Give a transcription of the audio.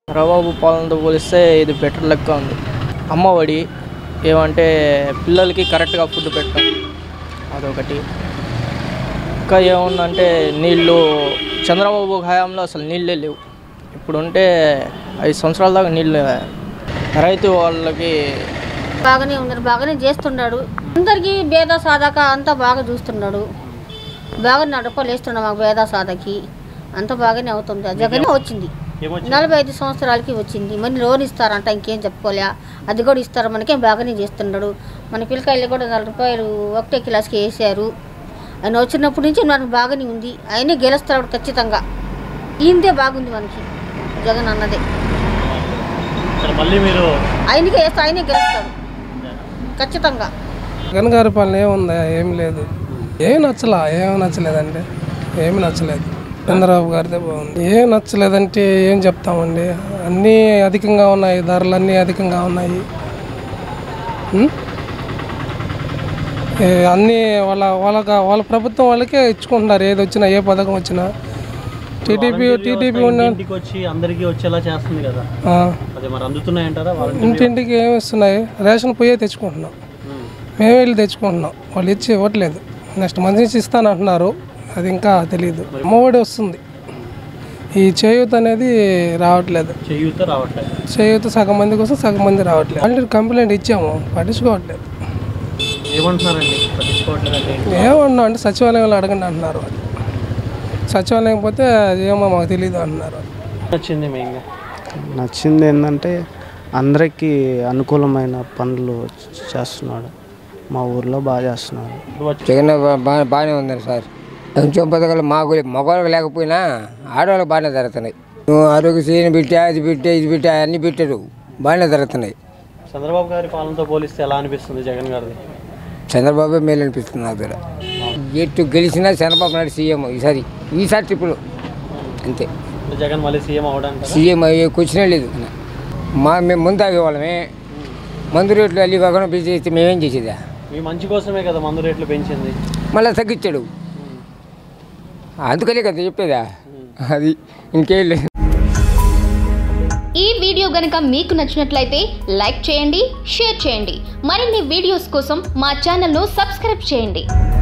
చంద్రబాబు పాలనతో పోలిస్తే ఇది బెటర్ లెక్క ఉంది అమ్మఒడి ఏమంటే పిల్లలకి కరెక్ట్గా ఫుడ్ పెట్టడం అదొకటి ఇంకా ఏముందంటే నీళ్ళు చంద్రబాబు హయాంలో అసలు నీళ్ళే లేవు ఇప్పుడు ఉంటే ఐదు సంవత్సరాల దాకా నీళ్ళు రైతు వాళ్ళకి బాగానే ఉన్నారు బాగానే చేస్తున్నాడు అందరికీ భేద సాధక అంతా బాగా చూస్తున్నాడు బాగా నడపలు వేస్తున్నాడు మాకు భేద సాధకి అంతా బాగానే అవుతుంది జగనే వచ్చింది నలభై ఐదు సంవత్సరాలకి వచ్చింది మరి లోన్ ఇస్తారంట ఇంకేం చెప్పుకోలే అది కూడా ఇస్తారు మనకేం బాగానే చేస్తున్నాడు మన పిల్లకాయలు కూడా నలభై రూపాయలు ఒకటే క్లాస్కి వేసారు ఆయన వచ్చినప్పటి నుంచి మనకు బాగానే ఉంది ఆయనే గెలుస్తాడు ఖచ్చితంగా ఈయనదే బాగుంది మనకి జగన్ అన్నదే సరే మళ్ళీ మీరు ఆయనకే వేస్తే ఆయనే గెలుస్తాడు ఖచ్చితంగా జగన్ గారి పాలన ఏముందా ఏం లేదు ఏం నచ్చలా ఏం నచ్చలేదండి ఏమి నచ్చలేదు చంద్రబాబు గారిదే బాగుంది ఏం నచ్చలేదంటే ఏం చెప్తామండి అన్నీ అధికంగా ఉన్నాయి ధరలు అన్నీ అధికంగా ఉన్నాయి ఉం? ఏ, అన్నీ వాళ్ళ వాళ్ళ వాళ్ళ ప్రభుత్వం వాళ్ళకే ఇచ్చుకుంటున్నారు ఏది వచ్చినా ఏ పథకం వచ్చినా టీడీపీ టీడీపీ ఉన్న ఇంటికి వచ్చి అందరికీ వచ్చేలా చేస్తుంది కదా ఆ, అదే మరి అందుతున్నాయంటారా వాళ్ళ ఇంటింటికి ఏమి ఇస్తున్నాయి రేషన్ పోయే తెచ్చుకుంటున్నాం మేము వెళ్ళి తెచ్చుకుంటున్నాం వాళ్ళు ఇచ్చి ఇవ్వట్లేదు నెక్స్ట్ మంత్ నుంచి ఇస్తానంటున్నారు అది ఇంకా తెలియదు అమ్మఒడి వస్తుంది ఈ చేయూత అనేది రావట్లేదు చేయూత రావట్లేదు చేయూత సగం మంది కోసం సగం మంది రావట్లేదు అంటే కంప్లైంట్ ఇచ్చాము పట్టించుకోవట్లేదు ఏమంటున్నారండి పట్టించుకోవట్లేదు అంటే ఏంటి? ఏమన్నా అంటే సచివాలయంలో అడగండి అంటున్నారు వాళ్ళు సచివాలయం పోతే ఏమో మాకు తెలియదు అంటున్నారు నచ్చింది మెయిన్గా నచ్చింది ఏంటంటే అందరికీ అనుకూలమైన పనులు చేస్తున్నాడు మా ఊర్లో బాగా చేస్తున్నాడు ఇప్పుడు వచ్చి జగన్ బా- బా బాగానే ఉందండి సార్ సంక్షేమ పథకాలు మాకు మగవాళ్ళకి లేకపోయినా ఆడవాళ్ళకి బాగానే జరుగుతున్నాయి నువ్వు ఆరోగ్యశ్రీని పెట్టా అది పెట్టా ఇది పెట్టా అన్నీ పెట్టారు బాగానే జరుగుతున్నాయి చంద్రబాబు గారి పాలనతో పోలిస్తే ఎలా అనిపిస్తుంది జగన్ గారిది చంద్రబాబు మేలు అనిపిస్తుంది నాకు కూడా ఎటు గెలిచినా చంద్రబాబు నాయుడు సీఎం ఈసారి ఈసారి ట్రిప్పులు అంతే అంటే జగన్ మళ్ళీ సీఎం అవడానికి సీఎం అయ్యే క్వశ్చనే లేదు మా మేము ముందు తాగేవాళ్ళమే మందు రేట్లు అల్లి కాకుండా బిజీ చేస్తే మేమేం చేసేదా మీ మంచి కోసమే కదా మందు రేట్లు పెంచింది మళ్ళీ తగ్గించాడు అందుకనే కదా చెప్పేదా అది ఇంకేం లేదు ఈ వీడియో గనుక మీకు నచ్చినట్లయితే లైక్ చేయండి షేర్ చేయండి మరిన్ని వీడియోస్ కోసం మా ఛానల్ను సబ్స్క్రైబ్ చేయండి